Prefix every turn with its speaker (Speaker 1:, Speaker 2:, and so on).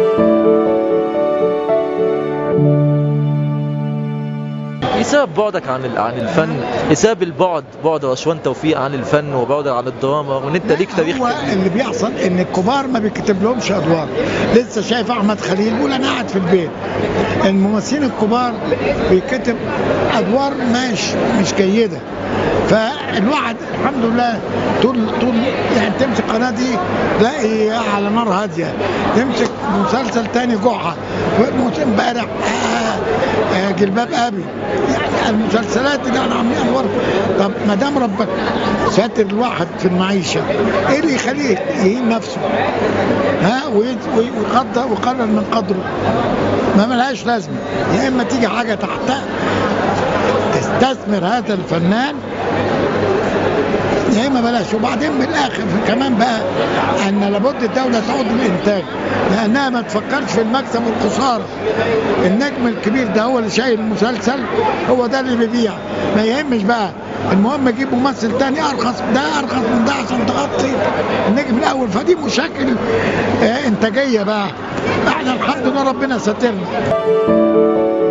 Speaker 1: ايه سبب بعدك عن ال- عن الفن؟ ايه سبب البعد بعد رشوان توفيق عن الفن وبعد عن الدراما وان انت ليك تاريخ
Speaker 2: هو
Speaker 1: كبير؟
Speaker 2: اللي بيحصل ان الكبار ما بيكتب لهمش ادوار لسه شايف احمد خليل بيقول انا قاعد في البيت الممثلين الكبار بيكتب ادوار مش مش جيده فالواحد الحمد لله طول طول يعني تمسك قناه دي تلاقي على نار هاديه تمسك مسلسل تاني جحا امبارح آه، آه، جلباب ابي يعني المسلسلات اللي احنا عاملين ادوار طب ما دام ربك ساتر الواحد في المعيشه ايه اللي يخليه يهين نفسه ها ويت- وي- ويقدر ويقلل من قدره ما ملهاش لازمه يا اما تيجي حاجه تحتها تستثمر هذا الفنان يا اما بلاش وبعدين بالاخر كمان بقى ان لابد الدوله تعود بالانتاج لانها ما تفكرش في المكسب والخساره النجم الكبير ده هو اللي شايل المسلسل هو ده اللي بيبيع ما يهمش بقى المهم اجيب ممثل تاني ارخص ده ارخص من ده عشان تغطي النجم الاول فدي مشاكل آه، انتاجيه بقى احنا الحمد لله ربنا ساترنا